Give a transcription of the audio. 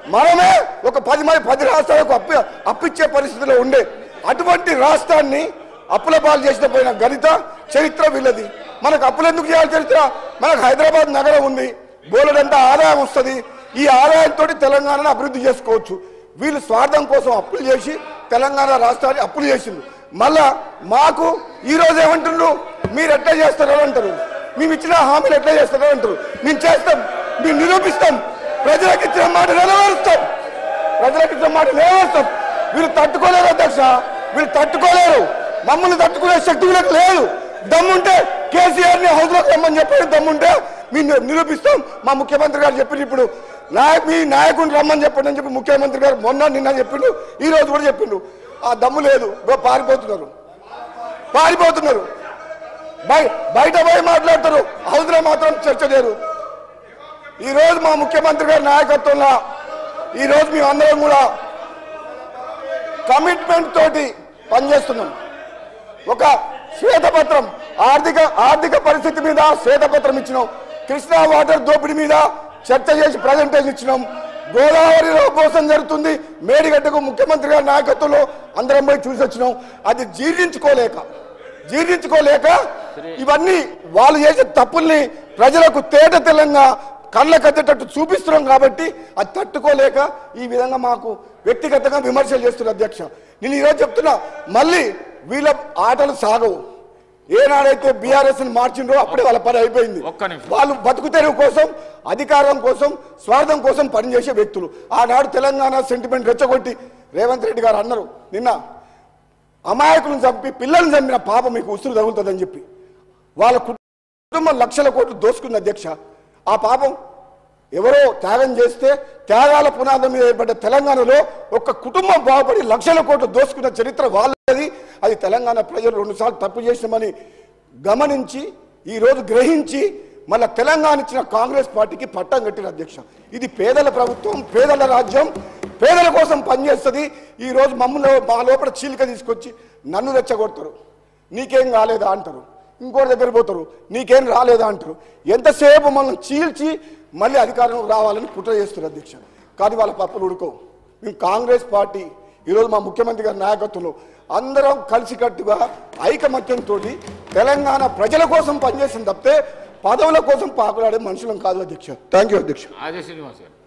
మనమే ఒక పది మంది పది రాష్ట్రాలకు అప్పు అప్పిచ్చే పరిస్థితిలో ఉండే అటువంటి రాష్ట్రాన్ని అప్పుల పాలు చేసిన పోయిన గణిత చరిత్ర వీళ్ళది మనకు అప్పులు ఎందుకు చేయాలి చరిత్ర మనకు హైదరాబాద్ నగరం ఉంది బోలెడంత ఆదాయం వస్తుంది ఈ ఆదాయంతో తెలంగాణను అభివృద్ధి చేసుకోవచ్చు వీళ్ళు స్వార్థం కోసం అప్పులు చేసి తెలంగాణ రాష్ట్రాన్ని అప్పులు చేసింది మళ్ళా మాకు ఈ రోజు ఏమంటున్నారు మీరు ఎట్లా చేస్తారో అంటారు మేము ఇచ్చిన హామీలు ఎట్లా చేస్తారో అంటారు మేము చేస్తాం మేము నిరూపిస్తాం ప్రజలకు ఇచ్చిన మాట నెరవేరుస్తాం ప్రజలకు ఇచ్చిన మాట నెరవేరుస్తాం వీళ్ళు తట్టుకోలేరు అధ్యక్ష వీళ్ళు తట్టుకోలేరు మమ్మల్ని తట్టుకునే శక్తి వీళ్ళకి లేదు దమ్ముంటే కేసీఆర్ ని హౌస్ లోకి రమ్మని చెప్పి దమ్ముంటే మేము నిరూపిస్తాం మా ముఖ్యమంత్రి గారు చెప్పిండు ఇప్పుడు నాయ మీ నాయకుడిని రమ్మని చెప్పండి అని చెప్పి ముఖ్యమంత్రి గారు మొన్న నిన్న చెప్పిండు ఈ రోజు కూడా చెప్పిండు ఆ దమ్ము లేదు ఇగో పారిపోతున్నారు పారిపోతున్నారు బయ బయట పోయి మాట్లాడతారు హౌస్లో మాత్రం చర్చ లేరు ఈ రోజు మా ముఖ్యమంత్రి గారి నాయకత్వంలో ఈ రోజు మేము అందరం కూడా కమిట్మెంట్ తోటి పనిచేస్తున్నాం ఒక శ్వేతపత్రం ఆర్థిక ఆర్థిక పరిస్థితి మీద శ్వేతపత్రం ఇచ్చినాం కృష్ణా వాటర్ దోపిడీ మీద చర్చ చేసి ప్రజెంటేషన్ ఇచ్చినాం గోదావరిలో మోసం జరుగుతుంది మేడిగడ్డకు ముఖ్యమంత్రి గారి నాయకత్వంలో అందరం పోయి చూసి వచ్చినాం అది జీర్ణించుకోలేక జీర్ణించుకోలేక ఇవన్నీ వాళ్ళు చేసే తప్పుల్ని ప్రజలకు తేట తెల్లంగా కళ్ళ కట్టేటట్టు చూపిస్తున్నాం కాబట్టి అది తట్టుకోలేక ఈ విధంగా మాకు వ్యక్తిగతంగా విమర్శలు చేస్తున్నారు అధ్యక్ష నేను ఈరోజు చెప్తున్నా మళ్ళీ వీళ్ళ ఆటలు సాగవు ఏనాడైతే బీఆర్ఎస్ మార్చిండ్రో అప్పుడే వాళ్ళ పని అయిపోయింది ఒక్క నిమిషం. వాళ్ళు బతుకు తెరువు కోసం అధికారం కోసం స్వార్థం కోసం పనిచేసే వ్యక్తులు ఆనాడు తెలంగాణ సెంటిమెంట్ రెచ్చగొట్టి రేవంత్ రెడ్డి గారు అన్నారు నిన్న అమాయకులను చంపి పిల్లల్ని చంపిన పాప మీకు ఉసురు తగులుతుందని చెప్పి వాళ్ళ కుటుంబం లక్షల కోట్లు దోసుకుంది అధ్యక్ష ఆ పాపం ఎవరో త్యాగం చేస్తే త్యాగాల పునాదం మీద ఏర్పడ్డ తెలంగాణలో ఒక కుటుంబం బాగుపడి లక్షల కోట్లు దోసుకున్న చరిత్ర వాళ్ళది అది తెలంగాణ ప్రజలు రెండుసార్లు తప్పు చేసినామని గమనించి ఈ రోజు గ్రహించి మళ్ళా తెలంగాణ ఇచ్చిన కాంగ్రెస్ పార్టీకి పట్టం కట్టిన అధ్యక్ష ఇది పేదల ప్రభుత్వం పేదల రాజ్యం పేదల కోసం పనిచేస్తుంది ఈ రోజు మమ్మల్ని మా లోపల చీలిక తీసుకొచ్చి నన్ను రెచ్చగొడతారు నీకేం కాలేదా అంటారు ఇంకోటి దగ్గర పోతారు నీకేం రాలేదా అంటారు ఎంతసేపు మనం చీల్చి మళ్ళీ అధికారంలోకి రావాలని కుట్ర చేస్తారు అధ్యక్ష కానీ వాళ్ళ పప్పులు ఉడుకోవు మేము కాంగ్రెస్ పార్టీ ఈరోజు మా ముఖ్యమంత్రి గారి నాయకత్వంలో అందరం కలిసికట్టుగా ఐకమత్యంతో తెలంగాణ ప్రజల కోసం పనిచేసిన తప్పితే పదవుల కోసం పాకులాడే మనుషులం కాదు అధ్యక్ష థ్యాంక్ యూ అధ్యక్ష ఆదే శ్రీనివాస్ గారు